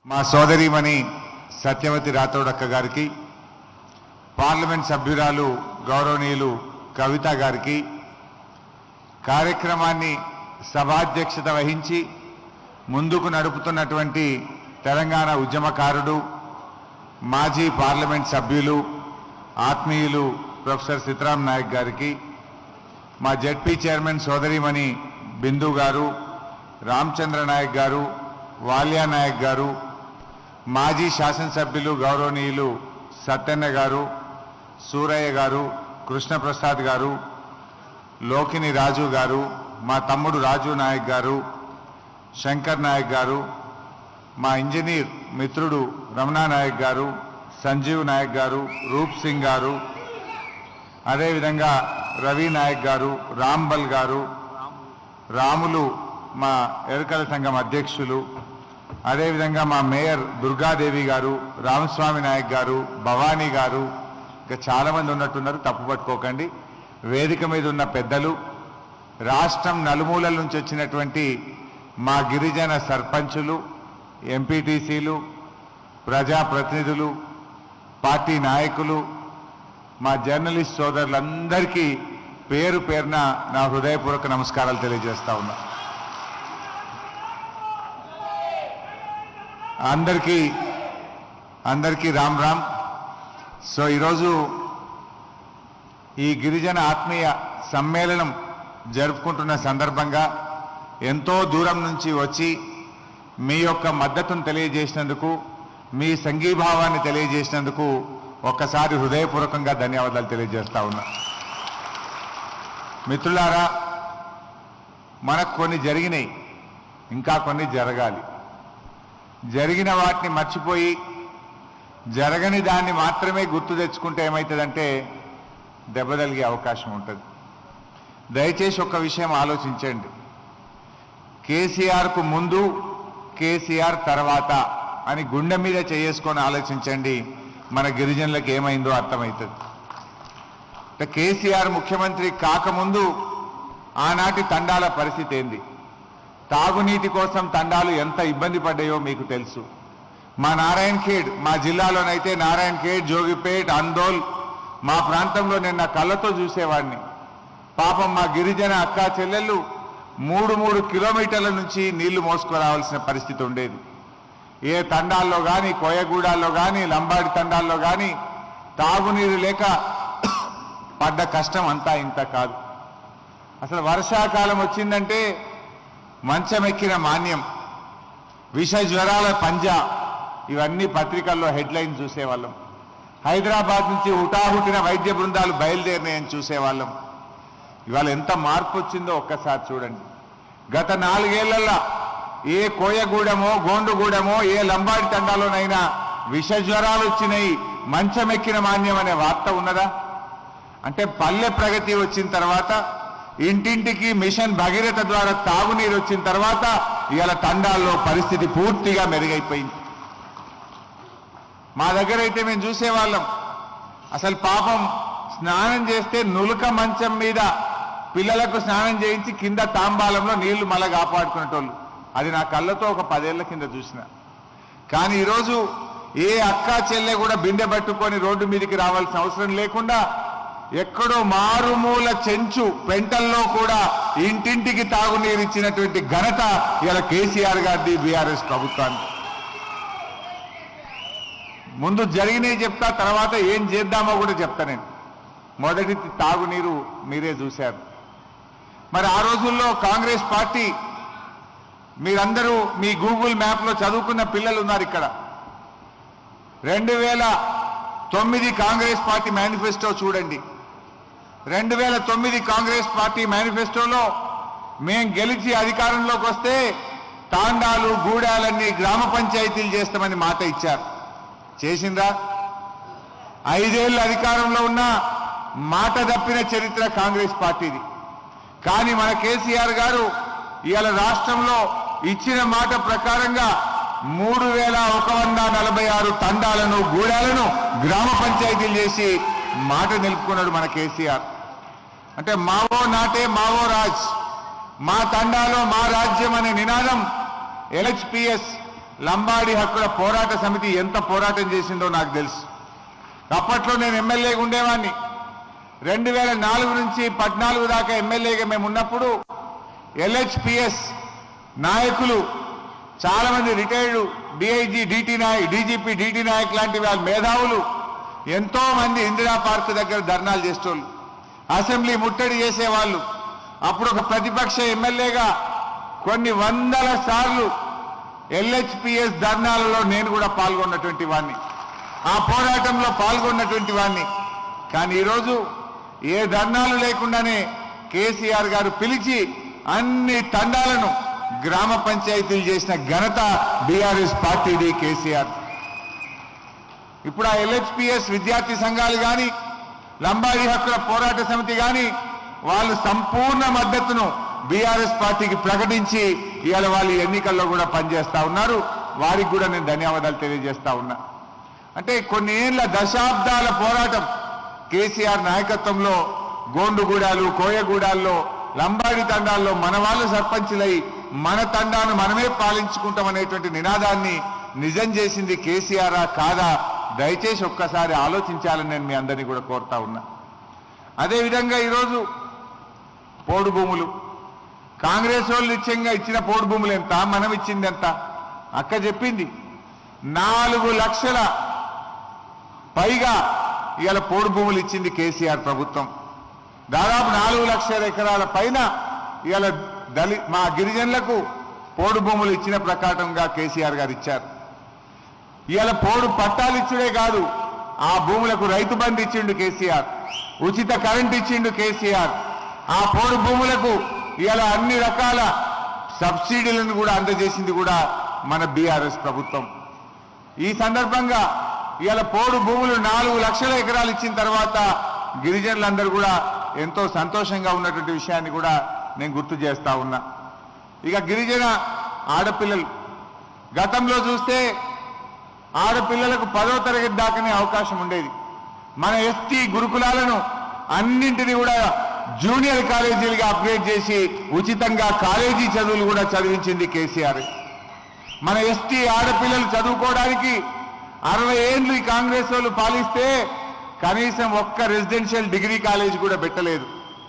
మా సోదరిమణి సత్యవతి రాథోడక్క గారికి పార్లమెంట్ సభ్యురాలు గౌరవనీయులు కవిత గారికి కార్యక్రమాన్ని సభాధ్యక్షత వహించి ముందుకు నడుపుతున్నటువంటి తెలంగాణ ఉద్యమకారుడు మాజీ పార్లమెంట్ సభ్యులు ఆత్మీయులు ప్రొఫెసర్ సీతారాం నాయక్ గారికి మా జడ్పీ చైర్మన్ సోదరిమణి బిందు గారు రామచంద్ర నాయక్ గారు వాల్యా నాయక్ గారు మాజీ శాసనసభ్యులు గౌరవనీయులు సత్యన్న గారు సూరయ్య గారు కృష్ణప్రసాద్ గారు లోకిని రాజు గారు మా తమ్ముడు రాజు నాయక్ గారు శంకర్ నాయక్ గారు మా ఇంజనీర్ మిత్రుడు రమణా నాయక్ గారు సంజీవ్ నాయక్ గారు రూప్ సింగ్ గారు అదేవిధంగా రవి నాయక్ గారు రాంబల్ గారు రాములు మా ఎరుకల సంఘం అధ్యక్షులు అదేవిధంగా మా మేయర్ దుర్గాదేవి గారు రామస్వామి నాయక్ గారు భవానీ గారు ఇంకా చాలామంది ఉన్నట్టున్నారు తప్పు పట్టుకోకండి వేదిక మీద ఉన్న పెద్దలు రాష్ట్రం నలుమూలల నుంచి వచ్చినటువంటి మా గిరిజన సర్పంచులు ఎంపీటీసీలు ప్రజాప్రతినిధులు పార్టీ నాయకులు మా జర్నలిస్ట్ సోదరులందరికీ పేరు పేరున నా హృదయపూర్వక నమస్కారాలు తెలియజేస్తా ఉన్నా అందరికీ అందరికీ రామ్ రామ్ సో ఈరోజు ఈ గిరిజన ఆత్మీయ సమ్మేళనం జరుపుకుంటున్న సందర్భంగా ఎంతో దూరం నుంచి వచ్చి మీ యొక్క మద్దతును తెలియజేసినందుకు మీ సంఘీభావాన్ని తెలియజేసినందుకు ఒక్కసారి హృదయపూర్వకంగా ధన్యవాదాలు తెలియజేస్తా ఉన్నా మిత్రులారా మనకు కొన్ని జరిగినాయి ఇంకా కొన్ని జరగాలి జరిగిన వాటిని మర్చిపోయి జరగని దాన్ని మాత్రమే గుర్తు తెచ్చుకుంటే ఏమవుతుందంటే దెబ్బతలిగే అవకాశం ఉంటుంది దయచేసి ఒక విషయం ఆలోచించండి కేసీఆర్కు ముందు కేసీఆర్ తర్వాత అని గుండె మీద చేసుకొని ఆలోచించండి మన గిరిజనులకు ఏమైందో అర్థమవుతుంది అంటే కేసీఆర్ ముఖ్యమంత్రి కాకముందు ఆనాటి తండాల పరిస్థితి ఏంది తాగునీటి కోసం తండాలు ఎంత ఇబ్బంది పడ్డాయో మీకు తెలుసు మా నారాయణ్ ఖేడ్ మా జిల్లాలోనైతే నారాయణ్ ఖేడ్ జోగిపేట్ అందోల్ మా ప్రాంతంలో నిన్న కళ్ళతో చూసేవాడిని పాపం మా గిరిజన అక్కా చెల్లెళ్ళు మూడు మూడు కిలోమీటర్ల నుంచి నీళ్లు మోసుకురావాల్సిన పరిస్థితి ఉండేది ఏ తండాల్లో కానీ కోయగూడాల్లో కానీ లంబాడి తండాల్లో కానీ తాగునీరు లేక పడ్డ కష్టం అంతా ఇంత కాదు అసలు వర్షాకాలం వచ్చిందంటే మంచమెక్కిన మాన్యం విష జ్వరాల పంజా ఇవన్నీ పత్రికల్లో హెడ్లైన్ చూసేవాళ్ళం హైదరాబాద్ నుంచి హుటాహుటిన వైద్య బృందాలు బయలుదేరినాయని చూసేవాళ్ళం ఇవాళ ఎంత మార్పు వచ్చిందో ఒక్కసారి చూడండి గత నాలుగేళ్లలో ఏ కోయగూడెమో గోండుగూడెమో ఏ లంబాడి తండాలోనైనా విష జ్వరాలు వచ్చినాయి మంచమెక్కిన మాన్యం అనే వార్త ఉన్నదా అంటే పల్లె ప్రగతి వచ్చిన తర్వాత ఇంటింటికి మిషన్ భగీరథ ద్వారా తాగునీరు వచ్చిన తర్వాత ఇవాళ తండాల్లో పరిస్థితి పూర్తిగా మెరుగైపోయింది మా దగ్గర అయితే మేము చూసేవాళ్ళం అసలు పాపం స్నానం చేస్తే నులక మంచం మీద పిల్లలకు స్నానం చేయించి కింద తాంబాలంలో నీళ్లు మళ్ళా కాపాడుకునేటోళ్ళు అది నా కళ్ళతో ఒక పదేళ్ల కింద చూసిన కానీ ఈరోజు ఏ అక్క చెల్లె కూడా బిందె పట్టుకొని రోడ్డు మీదకి రావాల్సిన అవసరం లేకుండా ఎక్కడో మారుమూల చెంచు పెంటల్లో కూడా ఇంటింటికి తాగునీరు ఇచ్చినటువంటి ఘనత ఇలా కేసీఆర్ గారిది బీఆర్ఎస్ ప్రభుత్వానికి ముందు జరిగినవి చెప్తా తర్వాత ఏం చేద్దామో కూడా చెప్తా నేను మొదటి తాగునీరు మీరే చూశారు మరి ఆ రోజుల్లో కాంగ్రెస్ పార్టీ మీరందరూ మీ గూగుల్ మ్యాప్లో చదువుకున్న పిల్లలు ఉన్నారు ఇక్కడ రెండు వేల తొమ్మిది కాంగ్రెస్ పార్టీ మేనిఫెస్టో చూడండి రెండు వేల తొమ్మిది కాంగ్రెస్ పార్టీ మేనిఫెస్టోలో మేం గెలిచి అధికారంలోకి వస్తే తాండాలు గూడాలన్నీ గ్రామ పంచాయతీలు చేస్తామని మాట ఇచ్చారు చేసిందా ఐదేళ్ళు అధికారంలో ఉన్న మాట తప్పిన చరిత్ర కాంగ్రెస్ పార్టీది కానీ మన కేసీఆర్ గారు ఇవాళ రాష్ట్రంలో ఇచ్చిన మాట ప్రకారంగా మూడు వేల ఒక వంద నలభై ఆరు తండాలను గూడాలను గ్రామ పంచాయతీలు చేసి మాట నిలుపుకున్నాడు మన కేసీఆర్ అంటే మావో నాటే మావో రాజ్ మా తండాలో మా రాజ్యం అనే నినాదం ఎల్హెచ్పిఎస్ లంబాడి హక్కుల పోరాట సమితి ఎంత పోరాటం చేసిందో నాకు తెలుసు అప్పట్లో నేను ఎమ్మెల్యేగా ఉండేవాడిని రెండు వేల నాలుగు నుంచి పద్నాలుగు దాకా ఎమ్మెల్యేగా మేము ఉన్నప్పుడు ఎల్హెచ్పిఎస్ నాయకులు చాలా మంది retired DIG DT Nayak DGP DT Nayak లాంటి వాళ్ళ మేధావులు ఎంతో మంది ఇందిరా పార్క్ దగ్గర ధర్నాలు చేసేవాళ్ళు అసెంబ్లీ ముట్టడి చేసేవాళ్ళు అప్పుడు ఒక ప్రతిపక్ష ఎమ్మెల్యేగా కొన్ని వందల సార్లు ఎల్హెచ్పిఎస్ ధర్నాలలో నేను కూడా పాల్గొన్నటువంటి వాడిని ఆ పోరాటంలో పాల్గొన్నటువంటి వాడిని కానీ ఈరోజు ఏ ధర్నాలు లేకుండానే కేసీఆర్ గారు పిలిచి అన్ని తండాలను గ్రామ పంచాయతీలు చేసిన ఘనత బీఆర్ఎస్ పార్టీది కేసీఆర్ ఇప్పుడు ఆ ఎల్హెచ్పిఎస్ విద్యార్థి సంఘాలు కానీ లంబాడి హక్కుల పోరాట సమితి కానీ వాళ్ళు సంపూర్ణ మద్దతును బీఆర్ఎస్ పార్టీకి ప్రకటించి ఇవాళ వాళ్ళు ఎన్నికల్లో కూడా పనిచేస్తా ఉన్నారు వారికి కూడా నేను ధన్యవాదాలు తెలియజేస్తా ఉన్నా అంటే కొన్ని ఏళ్ల దశాబ్దాల పోరాటం కేసీఆర్ నాయకత్వంలో గోండుగూడాలు కోయగూడాల్లో లంబాడి తండాల్లో మన వాళ్ళు సర్పంచులై మన తండాను మనమే పాలించుకుంటాం అనేటువంటి నినాదాన్ని నిజం చేసింది కేసీఆర్ కాదా దయచేసి ఒక్కసారి ఆలోచించాలని నేను మీ అందరినీ కూడా కోరుతా ఉన్నా అదేవిధంగా ఈరోజు పోడు భూములు కాంగ్రెస్ వాళ్ళు ఇచ్చంగా ఇచ్చిన పోడు భూములు ఎంత మనం ఇచ్చింది ఎంత అక్క చెప్పింది నాలుగు లక్షల పైగా ఇవాళ పోడు భూములు ఇచ్చింది కేసీఆర్ ప్రభుత్వం దాదాపు నాలుగు లక్షల ఎకరాల పైన ఇవాళ దళి మా గిరిజనులకు పోడు భూములు ఇచ్చిన ప్రకారంగా కేసీఆర్ గారు ఇచ్చారు ఇవాళ పోడు పట్టాలు ఇచ్చుడే కాదు ఆ భూములకు రైతు బంధు ఇచ్చిండు కేసీఆర్ ఉచిత కరెంట్ ఇచ్చిండు కేసీఆర్ ఆ పోడు భూములకు ఇవాళ అన్ని రకాల సబ్సిడీలను కూడా అందజేసింది కూడా మన బీఆర్ఎస్ ప్రభుత్వం ఈ సందర్భంగా ఇవాళ పోడు భూములు నాలుగు లక్షల ఎకరాలు ఇచ్చిన తర్వాత గిరిజనులందరూ కూడా ఎంతో సంతోషంగా ఉన్నటువంటి విషయాన్ని కూడా నేను గుర్తు చేస్తా ఉన్నా ఇక గిరిజన ఆడపిల్లలు గతంలో చూస్తే ఆడపిల్లలకు పదో తరగతి దాకానే అవకాశం ఉండేది మన ఎస్టీ గురుకులాలను అన్నింటినీ కూడా జూనియర్ కాలేజీలుగా అప్గ్రేడ్ చేసి ఉచితంగా కాలేజీ చదువులు కూడా చదివించింది కేసీఆర్ మన ఎస్టీ ఆడపిల్లలు చదువుకోవడానికి అరవై ఏండ్లు ఈ కాంగ్రెస్ వాళ్ళు పాలిస్తే కనీసం ఒక్క రెసిడెన్షియల్ డిగ్రీ కాలేజ్ కూడా పెట్టలేదు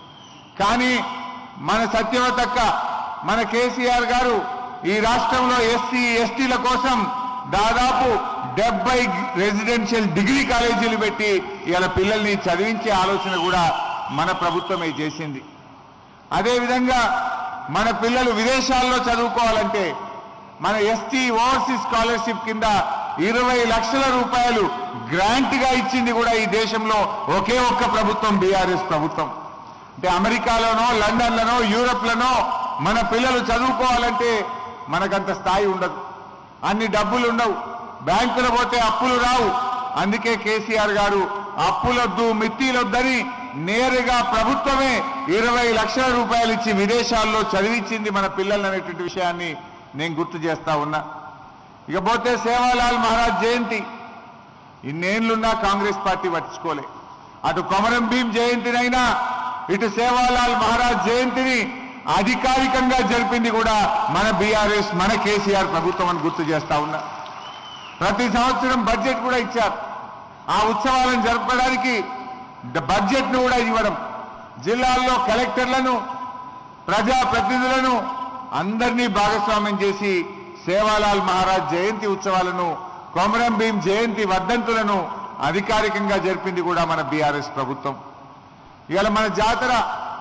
కానీ మన సత్యవతక్క మన కేసీఆర్ గారు ఈ రాష్ట్రంలో ఎస్సీ ఎస్టీల కోసం దాదాపు డెబ్బై రెసిడెన్షియల్ డిగ్రీ కాలేజీలు పెట్టి ఇలా పిల్లల్ని చదివించే ఆలోచన కూడా మన ప్రభుత్వమే చేసింది అదేవిధంగా మన పిల్లలు విదేశాల్లో చదువుకోవాలంటే మన ఎస్టీ ఓవర్సీస్ స్కాలర్షిప్ కింద ఇరవై లక్షల రూపాయలు గ్రాంట్ గా ఇచ్చింది కూడా ఈ దేశంలో ఒకే ఒక్క ప్రభుత్వం బీఆర్ఎస్ ప్రభుత్వం అంటే అమెరికాలోనో లండన్లోనో యూరోప్లోనో మన పిల్లలు చదువుకోవాలంటే మనకంత స్థాయి ఉండదు అన్ని డబ్బులు ఉండవు బ్యాంకులు పోతే అప్పులు రావు అందుకే కేసీఆర్ గారు అప్పులొద్దు మిత్తిలొద్దని నేరుగా ప్రభుత్వమే ఇరవై లక్షల రూపాయలు ఇచ్చి విదేశాల్లో చదివించింది మన పిల్లలు అనేటువంటి విషయాన్ని నేను గుర్తు చేస్తా ఉన్నా ఇకపోతే సేవాలాల్ మహారాజ్ జయంతి ఇన్నేళ్లున్నా కాంగ్రెస్ పార్టీ పట్టించుకోలే అటు కొమరం భీం జయంతినైనా ఇటు సేవాలాల్ మహారాజ్ జయంతిని అధికారికంగా జరిపింది కూడా మన బీఆర్ఎస్ మన కేసీఆర్ ప్రభుత్వం అని గుర్తు చేస్తా ఉన్నా ప్రతి సంవత్సరం బడ్జెట్ కూడా ఇచ్చారు ఆ ఉత్సవాలను జరపడానికి ద- బడ్జెట్ను కూడా ఇవ్వడం జిల్లాల్లో కలెక్టర్లను ప్రజా ప్రతినిధులను అందరినీ భాగస్వామ్యం చేసి సేవాలాల్ మహారాజ్ జయంతి ఉత్సవాలను కొమరం భీం జయంతి వర్ధంతులను అధికారికంగా జరిపింది కూడా మన బీఆర్ఎస్ ప్రభుత్వం ఇవాళ మన జాతర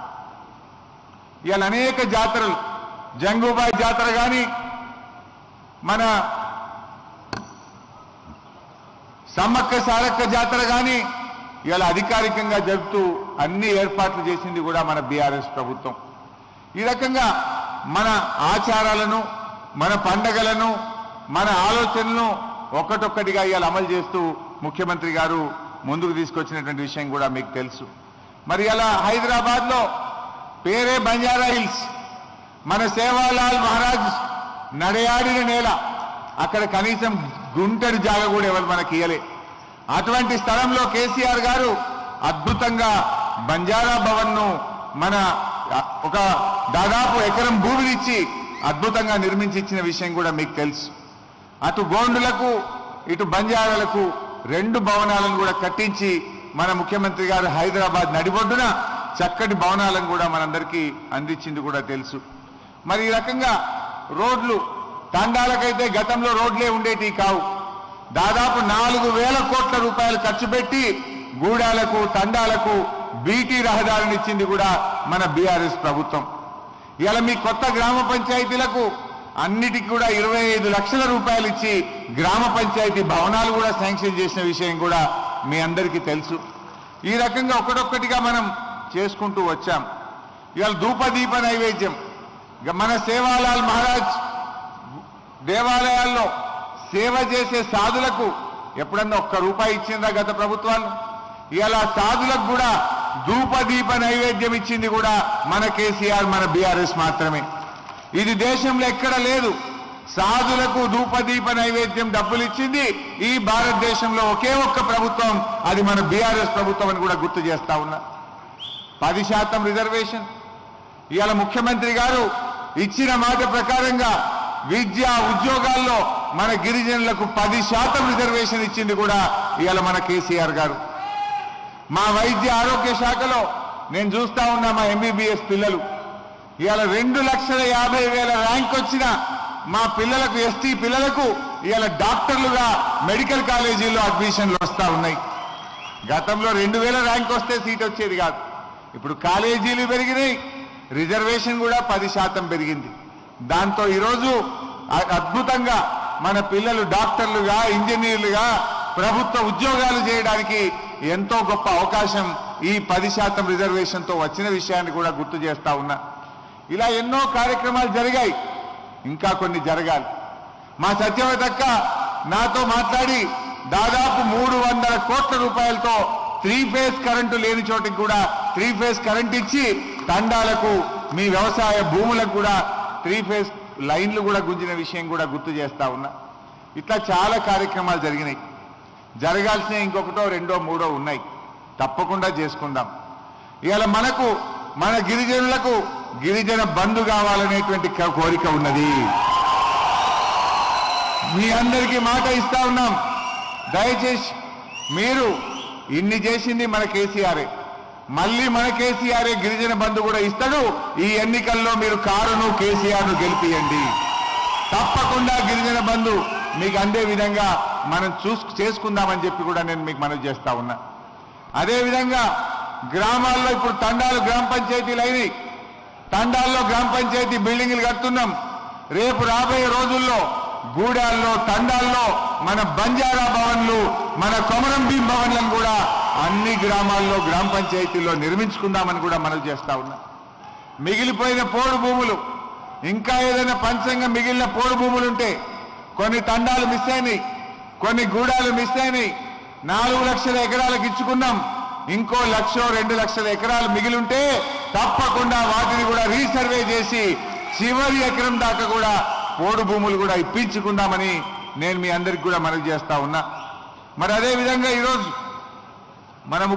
ఇవాళ అనేక జాతరలు జంగూబాయి జాతర కానీ మన సమ్మక్క సారక్క జాతర కానీ ఇవాళ అధికారికంగా జరుపుతూ అన్ని ఏర్పాట్లు చేసింది కూడా మన బీఆర్ఎస్ ప్రభుత్వం ఈ రకంగా మన ఆచారాలను మన పండగలను మన ఆలోచనలను ఒక్కటొక్కటిగా ఇవాళ అమలు చేస్తూ ముఖ్యమంత్రి గారు ముందుకు తీసుకొచ్చినటువంటి విషయం కూడా మీకు తెలుసు మరి అలా హైదరాబాద్లో పేరే బంజారా హిల్స్ మన సేవాలాల్ మహారాజ్ నడయాడిన నేల అక్కడ కనీసం గుంటడి జాగ కూడా ఎవరు మనకి ఇయ్యలే అటువంటి స్థలంలో కేసీఆర్ గారు అద్భుతంగా బంజారా భవన్ను మన ఒక దాదాపు ఎకరం భూమినిచ్చి అద్భుతంగా నిర్మించి ఇచ్చిన విషయం కూడా మీకు తెలుసు అటు గోండులకు ఇటు బంజారాలకు రెండు భవనాలను కూడా కట్టించి మన ముఖ్యమంత్రి గారు హైదరాబాద్ నడిబొడ్డున చక్కటి భవనాలను కూడా మనందరికీ అందించింది కూడా తెలుసు మరి ఈ రకంగా రోడ్లు తండాలకైతే గతంలో రోడ్లే ఉండేటివి కావు దాదాపు నాలుగు వేల కోట్ల రూపాయలు ఖర్చు పెట్టి గూడాలకు తండాలకు బీటీ రహదారిని ఇచ్చింది కూడా మన బీఆర్ఎస్ ప్రభుత్వం ఇలా మీ కొత్త గ్రామ పంచాయతీలకు అన్నిటికీ కూడా ఇరవై ఐదు లక్షల రూపాయలు ఇచ్చి గ్రామ పంచాయతీ భవనాలు కూడా శాంక్షన్ చేసిన విషయం కూడా మీ అందరికీ తెలుసు ఈ రకంగా ఒకటొక్కటిగా మనం చేసుకుంటూ వచ్చాం ఇవాళ ధూపదీప నైవేద్యం ఇక మన సేవాలాల్ మహారాజ్ దేవాలయాల్లో సేవ చేసే సాధులకు ఎప్పుడన్నా ఒక్క రూపాయి ఇచ్చిందా గత ప్రభుత్వాలు ఇలా సాధులకు కూడా ధూపదీప నైవేద్యం ఇచ్చింది కూడా మన కేసీఆర్ మన బీఆర్ఎస్ మాత్రమే ఇది దేశంలో ఎక్కడ లేదు సాధులకు ధూపదీప నైవేద్యం డబ్బులు ఇచ్చింది ఈ భారతదేశంలో ఒకే ఒక్క ప్రభుత్వం అది మన బీఆర్ఎస్ ప్రభుత్వం అని కూడా గుర్తు చేస్తా ఉన్నా పది శాతం రిజర్వేషన్ ఇవాళ ముఖ్యమంత్రి గారు ఇచ్చిన మాట ప్రకారంగా విద్య ఉద్యోగాల్లో మన గిరిజనులకు పది శాతం రిజర్వేషన్ ఇచ్చింది కూడా ఇవాళ మన కేసీఆర్ గారు మా వైద్య ఆరోగ్య శాఖలో నేను చూస్తా ఉన్నా మా ఎంబీబీఎస్ పిల్లలు ఇవాళ రెండు లక్షల యాభై వేల ర్యాంక్ వచ్చిన మా పిల్లలకు ఎస్టీ పిల్లలకు ఇవాళ డాక్టర్లుగా మెడికల్ కాలేజీల్లో అడ్మిషన్లు వస్తా ఉన్నాయి గతంలో రెండు వేల ర్యాంక్ వస్తే సీట్ వచ్చేది కాదు ఇప్పుడు కాలేజీలు పెరిగినాయి రిజర్వేషన్ కూడా పది శాతం పెరిగింది దాంతో ఈరోజు అ- అద్భుతంగా మన పిల్లలు డాక్టర్లుగా ఇంజనీర్లుగా ప్రభుత్వ ఉద్యోగాలు చేయడానికి ఎంతో గొప్ప అవకాశం ఈ పది శాతం రిజర్వేషన్తో వచ్చిన విషయాన్ని కూడా గుర్తు చేస్తా ఉన్నా ఇలా ఎన్నో కార్యక్రమాలు జరిగాయి ఇంకా కొన్ని జరగాలి మా సత్యవతక్క నాతో మాట్లాడి దాదాపు మూడు వందల కోట్ల రూపాయలతో త్రీ ఫేజ్ కరెంటు లేని చోటికి కూడా త్రీ ఫేజ్ కరెంట్ ఇచ్చి తండాలకు మీ వ్యవసాయ భూములకు కూడా త్రీ ఫేజ్ లైన్లు కూడా గుంజిన విషయం కూడా గుర్తు చేస్తా ఉన్నా ఇట్లా చాలా కార్యక్రమాలు జరిగినాయి జరగాల్సిన ఇంకొకటో రెండో మూడో ఉన్నాయి తప్పకుండా చేసుకుందాం ఇవాళ మనకు మన గిరిజనులకు గిరిజన బంధు కావాలనేటువంటి క- కోరిక ఉన్నది మీ అందరికీ మాట ఇస్తా ఉన్నాం దయచేసి మీరు ఇన్ని చేసింది మన కేసీఆరే మళ్ళీ మన కేసీఆరే గిరిజన బంధు కూడా ఇస్తాడు ఈ ఎన్నికల్లో మీరు కారును కేసీఆర్ను గెలిపియండి తప్పకుండా గిరిజన బంధు మీకు అందే విధంగా మనం చూసు చేసుకుందామని చెప్పి కూడా నేను మీకు మనవి చేస్తా ఉన్నా అదేవిధంగా గ్రామాల్లో ఇప్పుడు తండాలు గ్రామ పంచాయతీలు అయినాయి తండాల్లో గ్రామ పంచాయతీ బిల్డింగ్లు కడుతున్నాం రేపు రాబోయే రోజుల్లో గూడాల్లో తండాల్లో మన బంజారా భవన్లు మన కొమరం భీం భవన్లను కూడా అన్ని గ్రామాల్లో గ్రామ పంచాయతీల్లో నిర్మించుకుందామని కూడా మనవి చేస్తా ఉన్నా మిగిలిపోయిన పోడు భూములు ఇంకా ఏదైనా పంచంగా మిగిలిన పోడు భూములు ఉంటే కొన్ని తండాలు మిస్ అయినాయి కొన్ని గూడాలు మిస్ అయినాయి నాలుగు లక్షల ఎకరాలకు ఇచ్చుకున్నాం ఇంకో లక్షో రెండు లక్షల ఎకరాలు మిగిలి ఉంటే తప్పకుండా వాటిని కూడా రీసర్వే చేసి చివరి ఎకరం దాకా కూడా పోడు భూములు కూడా ఇప్పించుకుందామని నేను మీ అందరికి కూడా మనవి చేస్తా ఉన్నా మరి అదే విధంగా ఈరోజు మనము